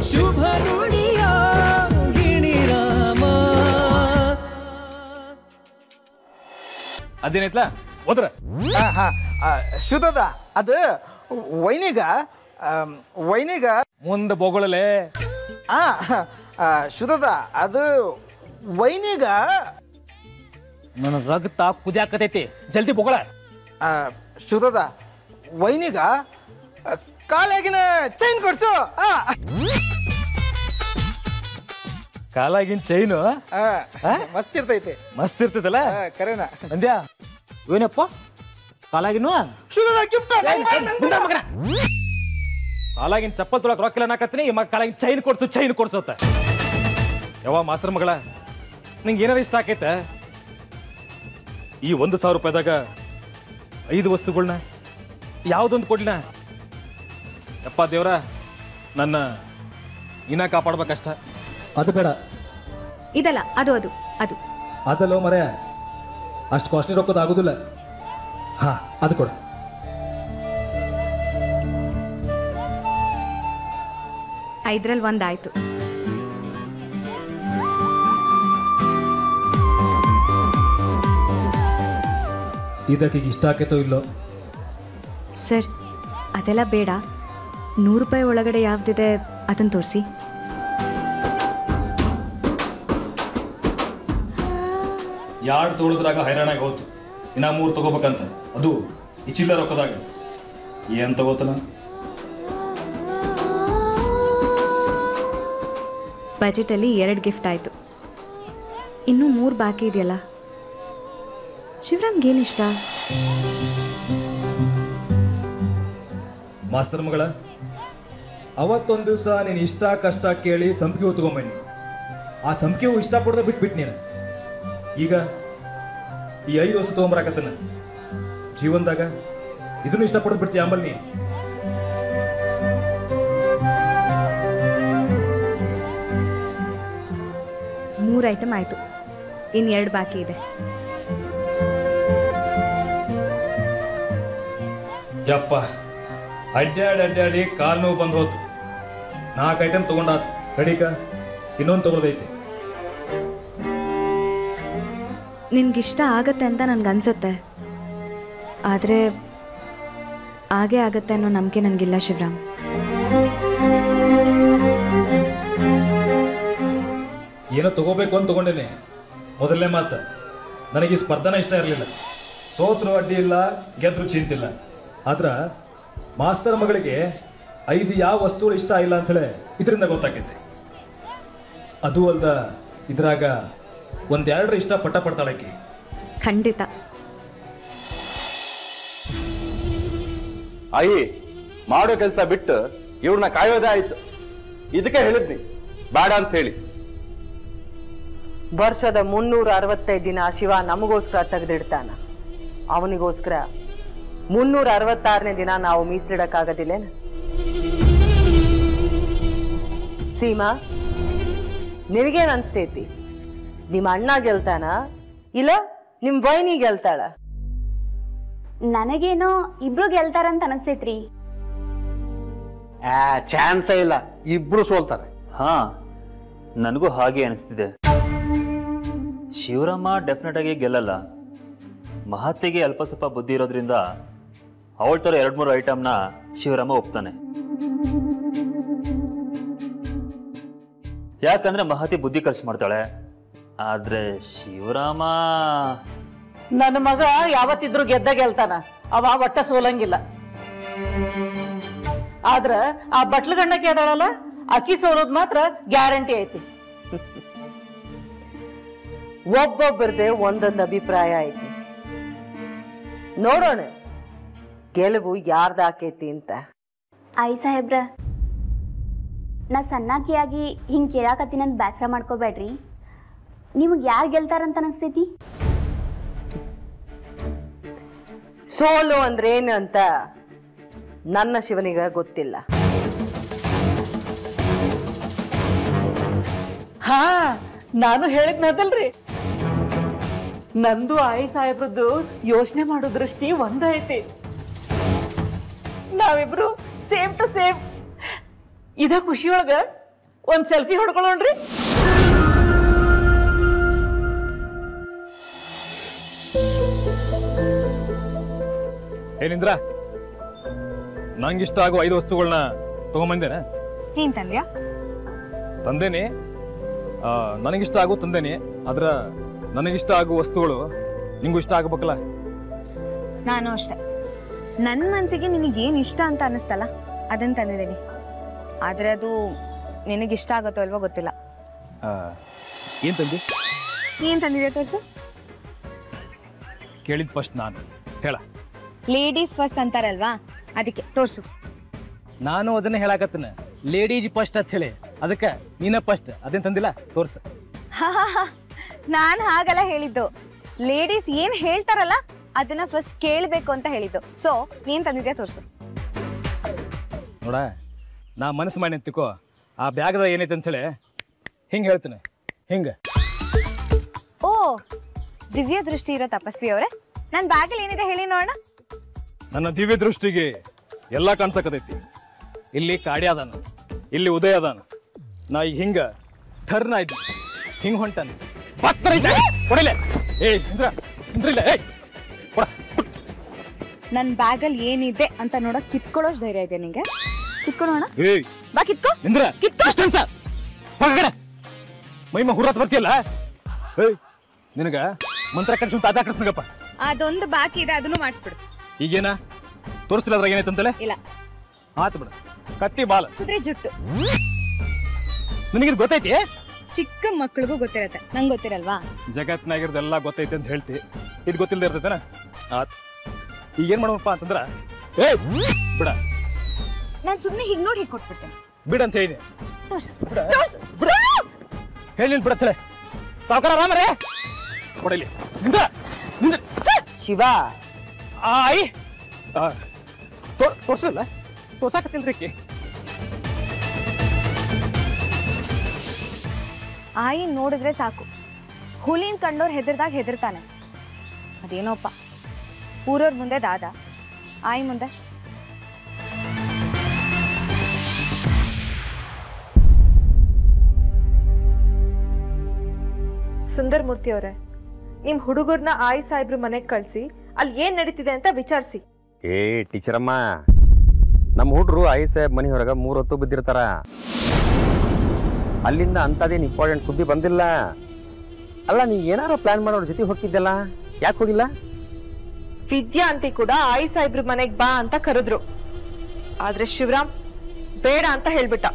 ಶುಭ ನುಡಿಯ ಗಿಣಿರಾಮ ಅದೇನೈತ್ಲ ಹೋದ್ರ ಹಾ ಹಾ ಆ, ಶುದ್ಧದ ಅದು ವೈನಿಗ ಆಮ್, ವೈನಿಗ ಮುಂದೆ ಬೋಗಳಲೆ ಆ ಆ, ಶುದ್ಧದ ಅದು ವೈನಿಗ ನನ್ನ ರಕ್ತ ಕುದಿಯಾಕತೈತಿ ಜಲ್ದಿ ಬೋಗಳ ಆ, ಶುದ್ಧದ ವೈನಿಗ ಆ, ಕಾಲಾಗಿನ ಚೈನ್ ಕೊಡ್ಸು ಆ, ಕಾಲಾಗಿನ ಚೈನು ಆ, ಮಸ್ತ್ ಇರ್ತೈತಿ ಮಸ್ತ್ ಇರ್ತದಲ್ಲ ಆ, ಕರೆನ ಅಂದ್ಯಾ ಏನಪ್ಪ ಕಾಲಾಗಿನ ಶುದ್ಧದ ಗಿಫ್ಟ್ ಕಾಲಾಗಿನ ಚಪ್ಪಲ್ ತೊಳಕ್ ರೊಕ್ಕಿಲ್ಲ ನಾಕತ್ತೀನಿ ಈ ಮಗ ಕಾಲಾಗಿನ ಚೈನ್ ಕೊಡ್ಸು ಚೈನ್ ಕೊಡ್ಸೋತ ಯಾವ ಮಾಸ್ತರ್ ಮಗಳ ನಿಂಗೆ ಏನಾರ ಇಷ್ಟ ಆಕೈತ ಈ ಒಂದು ಸಾವಿರ ರೂಪಾಯಿದಾಗ ಐದು ವಸ್ತುಗಳನ್ನ ಯಾವ್ದೊಂದು ಕೊಡ್ಲಿನ ಯಪ್ಪ ದೇವ್ರ ನನ್ನ ಇನ್ನ ಕಾಪಾಡ್ಬೇಕಷ್ಟ ಅದು ಬೇಡ ಇದಲ್ಲ ಅದು ಅದು ಅದು ಅದಲ್ಲೋ ಮರೆ ಅಷ್ಟು ಕಾಸ್ಟ್ಲಿ ರೊಕ್ಕದ ಆಗೋದಿಲ್ಲ ಹಾ ಅದು ಕೊಡ ಐದ್ರಲ್ಲಿ ಒಂದಾಯ್ತು ಇದಕ್ಕೆ ಈಗ ಇಷ್ಟ ಆಕೈತೋ ಇಲ್ಲೋ ಸರ್ ಅದೆಲ್ಲ ಬೇಡ ನೂರು ರೂಪಾಯಿ ಒಳಗಡೆ ಯಾವ್ದಿದೆ ಅದನ್ನು ತೋರಿಸಿ ಯಾರ್ಡ್ ತೊಳೆದ್ರಾಗ ಹೈರಾಣಾಗಿ ಹೋತು ಇನ್ನ ಮೂರು ತಗೋಬೇಕಂತ ಅದು ಈ ಚಿಲ್ಲರ ರೊಕ್ಕದಾಗ ಏನ್ ತಗೋತನ ಬಜೆಟಲ್ಲಿ ಎರಡು ಗಿಫ್ಟ್ ಆಯಿತು ಇನ್ನೂ ಮೂರು ಬಾಕಿ ಇದೆಯಲ್ಲ ಶಿವರಾಮ್ಗೆ ಏನಿಷ್ಟ ಮಾಸ್ತರ್ ಮಗಳ ಅವತ್ತೊಂದು ದಿವಸ ನೀನು ಇಷ್ಟ ಕಷ್ಟ ಕೇಳಿ ಸಂಪಿಗೆ ತಗೊಂಬಣ್ಣಿ ಆ ಸಂಪಿಗೆ ಇಷ್ಟಪಡ್ದ ಬಿಟ್ಬಿಟ್ಟು ನೀನು ಈಗ ಈ ಐದು ವಸ್ತು ತೊಗೊಂಬರಾಕತ್ತನ ಜೀವನದಾಗ ಇದನ್ನು ಇಷ್ಟಪಡೋದು ಬಿಡ್ತೀಯ ಆಂಬಲ್ ನೀ ಮೂರು ಐಟಮ್ ಆಯಿತು ಇನ್ನು ಎರಡು ಬಾಕಿ ಇದೆ ಯಪ್ಪ ಅಡ್ಡಾಡಿ ಅಡ್ಡಾಡಿ ಕಾಲ್ ನೋವು ಬಂದು ಹೋತು ನಾಲ್ಕು ಐಟಮ್ ತಗೊಂಡಾತು ಕಡಿಕ ಇನ್ನೊಂದು ತಗೊಳ್ದೈತಿ ನಿನ್ಗಿಷ್ಟ ಆಗತ್ತೆ ಅಂತ ನನ್ಗನ್ಸತ್ತೆ ಆದರೆ ಆಗೇ ಆಗತ್ತೆ ಅನ್ನೋ ನಂಬಿಕೆ ನನಗಿಲ್ಲ ಶಿವರಾಮ್ ಏನೋ ತಗೋಬೇಕು ಅಂತ ತಗೊಂಡೇನೆ ಮೊದಲನೇ ಮಾತು ನನಗೆ ಈ ಸ್ಪರ್ಧನ ಇಷ್ಟ ಇರಲಿಲ್ಲ ಸೋತ್ರು ಅಡ್ಡಿ ಇಲ್ಲ ಗೆದ್ರು ಚಿಂತಿಲ್ಲ ಆದ್ರ ಮಾಸ್ತರ್ ಮಗಳಿಗೆ ಐದು ಯಾವ ವಸ್ತುಗಳು ಇಷ್ಟ ಇಲ್ಲ ಅಂಥೇಳಿ ಇದರಿಂದ ಗೊತ್ತಾಕೈತಿ ಅದು ಅಲ್ದ ಇದ್ರಾಗ ಒಂದೆರಡರ ಇಷ್ಟ ಪಟ್ಟ ಪಡ್ತಾಳಕಿ ಖಂಡಿತ ಆಯಿ ಮಾಡೋ ಕೆಲಸ ಬಿಟ್ಟು ಇವ್ರನ್ನ ಕಾಯೋದೇ ಆಯ್ತು ಇದಕ್ಕೆ ಹೇಳಿದ್ನಿ ಬೇಡ ಅಂತ ಹೇಳಿ ವರ್ಷದ ಮುನ್ನೂರ ಅರವತ್ತೈದು ದಿನ ಶಿವ ನಮಗೋಸ್ಕರ ತೆಗೆದಿಡ್ತಾನ ಅವನಿಗೋಸ್ಕರ ಮುನ್ನೂರ ಅರವತ್ತಾರನೇ ದಿನ ನಾವು ಮೀಸಲಿಡಕ್ಕಾಗದಿಲ್ಲೇನ ಸೀಮಾ ನಿನಗೇನ್ ಅನ್ಸ್ತೈತಿ ನಿಮ್ಮ ಅಣ್ಣ ಗೆಲ್ತಾನ ಇಲ್ಲ ನಿಮ್ ವೈನಿ ಗೆಲ್ತಾಳ ನನಗೇನೋ ಇಬ್ರು ಗೆಲ್ತಾರಂತ ಅನಿಸ್ತೈತ್ರಿ ಆ ಚಾನ್ಸೇ ಇಲ್ಲ ಇಬ್ರು ಸೋಲ್ತಾರೆ ಹಾ ನನಗೂ ಹಾಗೆ ಅನಿಸ್ತಿದೆ ಶಿವರಾಮ ಡೆಫಿನೆಟ್ ಆಗಿ ಗೆಲ್ಲಲ್ಲ ಮಹತ್ತಿಗೆ ಅಲ್ಪ ಸ್ವಲ್ಪ ಬುದ್ಧಿ ಇರೋದ್ರಿಂದ ಅವಳ ಥರ ಎರಡು ಮೂರು ಐಟಮ್ನ ಶಿವರಾಮ ಒಪ್ತಾನೆ ಯಾಕಂದ್ರೆ ಮಹತಿ ಬುದ್ಧಿ ಖರ್ಚು ಮಾಡ್ತಾಳೆ ಆದ್ರೆ ಶಿವರಾಮ ನನ್ನ ಮಗ ಯಾವತ್ತಿದ್ರು ಗೆದ್ದ ಗೆಲ್ತಾನ ಅವ ಒಟ್ಟ ಸೋಲಂಗಿಲ್ಲ ಆದ್ರ ಆ ಬಟ್ಲು ಗಂಡಕ್ಕೆ ಅದಾಳಲ್ಲ ಅಕ್ಕಿ ಸೋಲೋದ್ ಮಾತ್ರ ಗ್ಯಾರಂಟಿ ಐತಿ ಒಬ್ಬೊಬ್ಬರದೇ ಒಂದೊಂದು ಅಭಿಪ್ರಾಯ ಐತಿ ನೋಡೋಣ ಗೆಲುವು ಯಾರ್ದಾಕೈತಿ ಅಂತ ಐ ಸಾಹೇಬ್ರ ನಾ ಸಣ್ಣಾಕಿಯಾಗಿ ಹಿಂಗೆ ಕೇಳಾಕತ್ತೀನಂತ ಬೇಸರ ಮಾಡ್ಕೋಬೇಡ್ರಿ ನಿಮಗೆ ಯಾರು ಗೆಲ್ತಾರಂತ ಅನಿಸ್ತೈತಿ ಸೋಲು ಅಂದ್ರೆ ಏನು ಅಂತ ನನ್ನ ಶಿವನಿಗ ಗೊತ್ತಿಲ್ಲ ಹಾ ನಾನು ಹೇಳಿದ್ನದಲ್ರಿ ನಂದು ಆಯಿ ಸಾಹೇಬ್ರದ್ದು ಯೋಚನೆ ಮಾಡೋ ದೃಷ್ಟಿ ಒಂದೈತಿ ನಾವಿಬ್ರು ಸೇಮ್ ಟು ಸೇಮ್ ಇದ ಖುಷಿಯೊಳಗ ಒಂದ್ ಸೆಲ್ಫಿ ಹೊಡ್ಕೊಳ್ಳೋಣ್ರಿ ಏನಿಂದ್ರ ನಂಗಿಷ್ಟ ಆಗೋ ಐದು ವಸ್ತುಗಳನ್ನ ತಗೊಂಬಂದೇನೆ ಏನ್ ತಂದ್ಯಾ ತಂದೇನಿ ಆ, ನನಗಿಷ್ಟ ಆಗೋ ತಂದೇನಿ ಆದ್ರ ನನಗಿಷ್ಟ ಆಗೋ ವಸ್ತುಗಳು ನಿಂಗೂ ಇಷ್ಟ ಆಗಬೇಕಲ್ಲ ನಾನು ಅಷ್ಟೆ ನನ್ನ ಮನ್ಸಿಗೆ ನಿನಗೆ ಏನು ಇಷ್ಟ ಅಂತ ಅನ್ನಿಸ್ತಲ್ಲ ಅದನ್ನ ತಂದಿದ್ದೀನಿ ಆದರೆ ಅದು ನಿನಗಿಷ್ಟ ಆಗುತ್ತೋ ಅಲ್ವೋ ಗೊತ್ತಿಲ್ಲ ಆ, ಏನ್ ತಂದಿ ಏನು ತಂದಿದೆ ತೋರಿಸು ಕೇಳಿದ್ ಫಸ್ಟ್ ನಾನು ಹೇಳ ಲೇಡೀಸ್ ಫಸ್ಟ್ ಅಂತಾರಲ್ವಾ ಅದಕ್ಕೆ ತೋರಿಸು ನಾನು ಅದನ್ನ ಹೇಳಾಕತ್ತನ ಲೇಡೀಸ್ ಫಸ್ಟ್ ಅಂತ ಹೇಳಿ ಅದಕ್ಕೆ ನೀನ ಫಸ್ಟ್ ಅದೇನ್ ತಂದಿಲ್ಲ ತೋರ್ಸ ನಾನು ಹಾಗಲ್ಲ ಹೇಳಿದ್ದು ಲೇಡೀಸ್ ಏನು ಹೇಳ್ತಾರಲ್ಲ ಅದನ್ನ ಫಸ್ಟ್ ಕೇಳಬೇಕು ಅಂತ ಹೇಳಿದ್ದು ಸೊ ನೀನು ತಂದಿದ್ಯಾ ತೋರಿಸು ನೋಡ ನಾ ಮನಸ್ಸು ಮಾಡಿ ನಿಂತಿಕೋ ಆ ಬ್ಯಾಗ್ದಾಗ ಏನೈತೆ ಅಂತ ಹೇಳಿ ಹಿಂಗೆ ಹೇಳ್ತೀನಿ ಹಿಂಗೆ ಓ ದಿವ್ಯ ದೃಷ್ಟಿ ಇರೋ ತಪಸ್ವಿ ಅವರೇ ನನ್ನ ಬ್ಯಾಗಲ್ಲಿ ಏನಿದೆ ಹೇಳಿ ನೋಡೋಣ ನನ್ನ ದಿವ್ಯ ದೃಷ್ಟಿಗೆ ಎಲ್ಲ ಕಾಣ್ಸಕತೈತಿ ಇಲ್ಲಿ ಕಾಡಿ ಅದಾನ ಇಲ್ಲಿ ಉದಯ ಅದಾನ ನಾ ಈಗ ಹಿಂಗ ಟರ್ನ್ ಆಯ್ತು ಹಿಂಗ್ ಹೊಂಟಾನ ಬತ್ತರ ಐತೆ. ಕೊಡಿಲೆ ಏ ಇಂದ್ರ ಇಂದ್ರಿಲ್ಲ ಏ ಕೊಡ ನನ್ನ ಬ್ಯಾಗಲ್ಲಿ ಏನಿದೆ ಅಂತ ನೋಡಕ್ ಕಿತ್ಕೊಳ್ಳೋಷ್ಟು ಧೈರ್ಯ ಇದೆ ನಿಂಗೆ ಕಿತ್ಕೊಳ್ಳೋಣ ಏಯ್ ಬಾ ಕಿತ್ಕೋ ಇಂದ್ರ ಡಿಸ್ಟೆನ್ಸ್ ಹೊರಗಡೆ ಮೈಮ ಹುರತ್ ಬರ್ತಿಯಲ್ಲ ಏಯ್ ನಿನಗ ಮಂತ್ರ ಕಟ್ಸಿ ತಾತ ಕಟ್ಸ್ನಗಪ್ಪ ಅದೊಂದು ಬಾಕಿ ಇದೆ ಅದನ್ನು ಮಾಡಿಸ್ಬಿಡು ಈಗೇನ ತೋರಿಸ್ತಿಲ್ಲ ಅದ್ರಾಗ ಏನೈತಂತಲೆ ಇಲ್ಲ ಆತು ಬಿಡ ಕತ್ತಿ ಬಾಲ ಕುದುರೆ ಜುಟ್ಟು ನಿನಗಿದು ಗೊತ್ತೈತಿ ಚಿಕ್ಕ ಮಕ್ಳಿಗೂ ಗೊತ್ತಿರತ್ತೆ ನಂಗೆ ಗೊತ್ತಿರಲ್ವಾ ಜಗತ್ನಾಗಿರೋದೆಲ್ಲ ಗೊತ್ತೈತಿ ಅಂತ ಹೇಳ್ತಿ ಇದು ಗೊತ್ತಿಲ್ಲದೆ ಇರ್ತೈತೇನ ಆತ್ ಈಗ ಏನ್ ಮಾಡೋಣಪ್ಪ ಅಂತಂದ್ರ ಏ ಬಿಡ ನಾನು ಸುಮ್ಮನೆ ಹೀಗೆ ನೋಡಿ ಹೀಗೆ ಕೊಟ್ಬಿಡ್ತೇನೆ ಬಿಡ ಅಂತ ಹೇಳಿ ತೋರ್ಸು ಬಿಡ ತೋರ್ಸು ಬಿಡ ಹೇಳಿ ಬಿಡತ್ತಲೆ ಸಾವುಕಾರ ರಾಮರೇ ಕೊಡಲಿ ನಿಂದ ನಿಂದ ಶಿವ ಆಯ್ ತೋರ್ ತೋರ್ಸಲ್ಲ ತೋರ್ಸಾಕತ್ತಿಲ್ರಿ ಆಕಿ ಆಯಿ ನೋಡಿದ್ರೆ ಸಾಕು ಹುಲಿನ ಕಂಡೋರ್ ಹೆದರ್ದಾಗ ಹೆದರ್ತಾನೆ ಅದೇನೋಪ್ಪ ಊರವ್ರ ಮುಂದೆ ದಾದ ಆಯಿ ಮುಂದೆ ಸುಂದರ್ ಮೂರ್ತಿ ಅವರೇ ನಿಮ್ ಹುಡುಗರ್ನ ಆಯಿ ಸಾಹೇಬ್ರ ಮನೆಗೆ ಕಳ್ಸಿ ಅಲ್ಲಿ ಏನ್ ನಡೀತಿದೆ ಅಂತ ವಿಚಾರಿಸಿ ಏ ಟೀಚರಮ್ಮ ನಮ್ಮ ಹುಡ್ರು ಐ ಸಾಹೇಬ್ ಮನೆ ಹೊರಗೆ ಮೂರು ಹೊತ್ತು ಬಿದ್ದಿರ್ತಾರ ಅಲ್ಲಿಂದ ಅಂಥದ್ದೇನು ಇಂಪಾರ್ಟೆಂಟ್ ಸುದ್ದಿ ಬಂದಿಲ್ಲ ಅಲ್ಲ ನೀ ಏನಾರ ಪ್ಲಾನ್ ಮಾಡೋರ ಜೊತೆ ಹೋಗ್ತಿದ್ದಲ್ಲ ಯಾಕೆ ಹೋಗಿಲ್ಲ ವಿದ್ಯಾ ಆಂಟಿ ಕೂಡ ಆಯಿ ಸಾಹೇಬ್ರ ಮನೆಗ್ ಬಾ ಅಂತ ಕರೆದ್ರು ಆದ್ರೆ ಶಿವರಾಮ್ ಬೇಡ ಅಂತ ಹೇಳ್ಬಿಟ್ಟ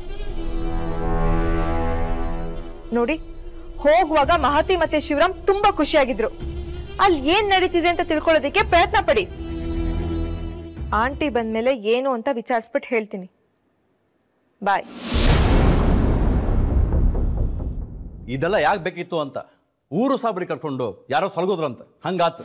ನೋಡಿ ಹೋಗುವಾಗ ಮಹತಿ ಮತ್ತೆ ಶಿವರಾಮ್ ತುಂಬಾ ಖುಷಿಯಾಗಿದ್ರು ಅಲ್ಲಿ ಏನ್ ನಡೀತಿದೆ ಅಂತ ತಿಳ್ಕೊಳ್ಳೋದಕ್ಕೆ ಪ್ರಯತ್ನ ಪಡಿ ಆಂಟಿ ಬಂದ್ಮೇಲೆ ಏನು ಅಂತ ವಿಚಾರಿಸ್ಬಿಟ್ಟು ಹೇಳ್ತೀನಿ ಬಾಯ್ ಇದೆಲ್ಲ ಯಾಕೆ ಬೇಕಿತ್ತು ಅಂತ ಊರು ಸಾಬ್ರಿ ಕರ್ಕೊಂಡು ಯಾರೋ ಸೊಲ್ಗೋದ್ರಂತ ಹಂಗಾತು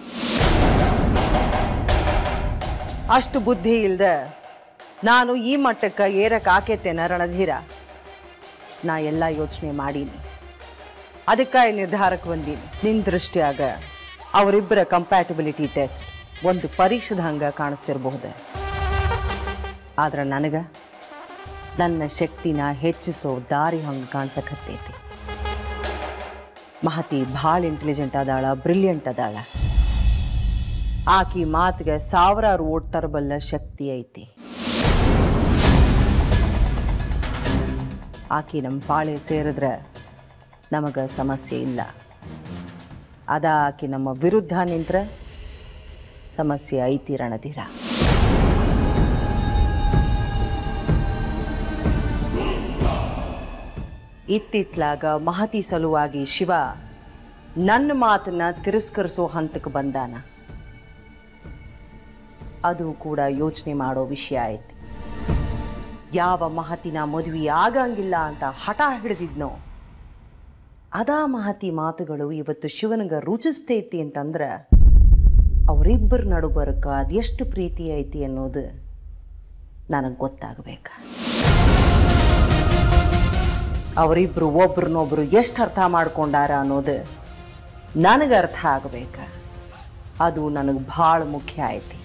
ಅಷ್ಟು ಬುದ್ಧಿ ಇಲ್ದ ನಾನು ಈ ಮಟ್ಟಕ್ಕೆ ಏರಕ್ಕೆ ಆಕೇತೇನ ರಣಧೀರ ನಾ ಎಲ್ಲ ಯೋಚನೆ ಮಾಡೀನಿ ಅದಕ್ಕಾಗಿ ನಿರ್ಧಾರಕ್ಕೆ ಬಂದೀನಿ ನಿನ್ನ ದೃಷ್ಟಿಯಾಗ ಅವರಿಬ್ಬರ ಕಂಪ್ಯಾಟಿಬಿಲಿಟಿ ಟೆಸ್ಟ್ ಒಂದು ಪರೀಕ್ಷದ ಹಂಗ ಕಾಣಿಸ್ತಿರಬಹುದು ಆದ್ರೆ ನನಗೆ ನನ್ನ ಶಕ್ತಿನ ಹೆಚ್ಚಿಸೋ ದಾರಿ ಹಂಗೆ ಕಾಣಿಸಕತ್ತೈತಿ ಮಹತಿ ಭಾಳ ಇಂಟೆಲಿಜೆಂಟ್ ಅದಾಳ ಬ್ರಿಲಿಯಂಟ್ ಅದಾಳ ಆಕಿ ಮಾತಿಗೆ ಸಾವಿರಾರು ಓಟ್ ತರಬಲ್ಲ ಶಕ್ತಿ ಐತಿ ಆಕಿ ನಮ್ಮ ಪಾಳೆ ಸೇರಿದ್ರೆ ನಮಗೆ ಸಮಸ್ಯೆ ಇಲ್ಲ ಅದ ಆಕಿ ನಮ್ಮ ವಿರುದ್ಧ ನಿಂತ್ರೆ ಸಮಸ್ಯೆ ಐತಿ ರಣಧೀರ ಇತ್ತಿತ್ಲಾಗ ಮಹತಿ ಸಲುವಾಗಿ ಶಿವ ನನ್ನ ಮಾತನ್ನ ತಿರಸ್ಕರಿಸೋ ಹಂತಕ್ಕೆ ಬಂದಾನ ಅದು ಕೂಡ ಯೋಚನೆ ಮಾಡೋ ವಿಷಯ ಐತಿ ಯಾವ ಮಹತಿನ ಮದುವೆ ಆಗಂಗಿಲ್ಲ ಅಂತ ಹಠ ಹಿಡಿದಿದ್ನೋ ಅದಾ ಮಹತಿ ಮಾತುಗಳು ಇವತ್ತು ಶಿವನಿಗೆ ರುಚಿಸ್ತೈತಿ ಅಂತಂದ್ರೆ ಅವರಿಬ್ಬರ ನಡುಬರಕ ಅದೆಷ್ಟು ಪ್ರೀತಿ ಐತಿ ಅನ್ನೋದು ನನಗೆ ಗೊತ್ತಾಗಬೇಕು ಅವರಿಬ್ರು ಒಬ್ರನ್ನೊಬ್ರು ಎಷ್ಟು ಅರ್ಥ ಮಾಡ್ಕೊಂಡಾರ ಅನ್ನೋದು ನನಗೆ ಅರ್ಥ ಆಗಬೇಕು ಅದು ನನಗೆ ಭಾಳ ಮುಖ್ಯ ಐತಿ